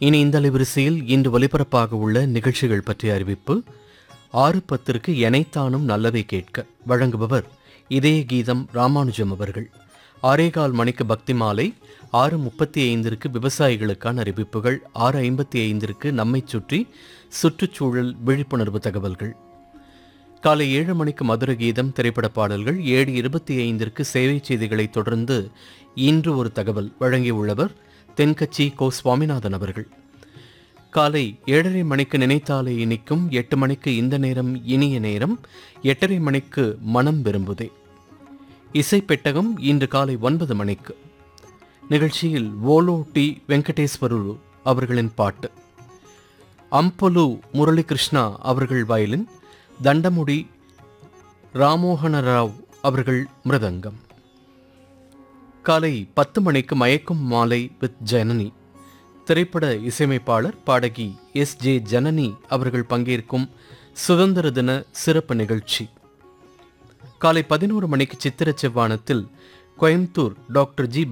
இனி இந்த அலைவரிசையில் இன்று ஒலிபரப்பாக உள்ள நிகழ்ச்சிகள் பற்றிய அறிவிப்பு ஆறு பத்திற்கு எனைத்தானும் நல்லவை கேட்க வழங்குபவர் இதய கீதம் ராமானுஜம் அவர்கள் ஆரேகால் மணிக்கு பக்தி மாலை ஆறு முப்பத்தி ஐந்திற்கு விவசாயிகளுக்கான அறிவிப்புகள் ஆறு ஐம்பத்தி ஐந்திற்கு நம்மைச் சுற்றி சுற்றுச்சூழல் விழிப்புணர்வு தகவல்கள் காலை ஏழு மணிக்கு மதுர கீதம் திரைப்பட பாடல்கள் ஏழு இருபத்தி ஐந்திற்கு சேவை செய்திகளைத் தொடர்ந்து இன்று ஒரு தகவல் வழங்கியுள்ளவர் தென்கட்சி கோ சுவாமிநாதன் அவர்கள் காலை ஏழரை மணிக்கு நினைத்தாலே இனிக்கும் எட்டு மணிக்கு இந்த நேரம் இனிய நேரம் எட்டரை மணிக்கு மனம் விரும்புதே இசை பெட்டகம் இன்று காலை ஒன்பது மணிக்கு நிகழ்ச்சியில் ஓலோ டி வெங்கடேஸ்வருலு அவர்களின் பாட்டு அம்பலு முரளிகிருஷ்ணா அவர்கள் வயலின் தண்டமுடி ராமோகன ராவ் அவர்கள் மிருதங்கம் காலை பத்து மணிக்கு மயக்கும் மாலை வித் ஜனனி திரைப்பட இசையமைப்பாளர் பாடகி எஸ் ஜே ஜனனி அவர்கள் பங்கேற்கும் சுதந்திர தின சிறப்பு நிகழ்ச்சி காலை பதினோரு மணிக்கு சித்திர செவ்வானத்தில் கோயம்புத்தூர் டாக்டர் ஜி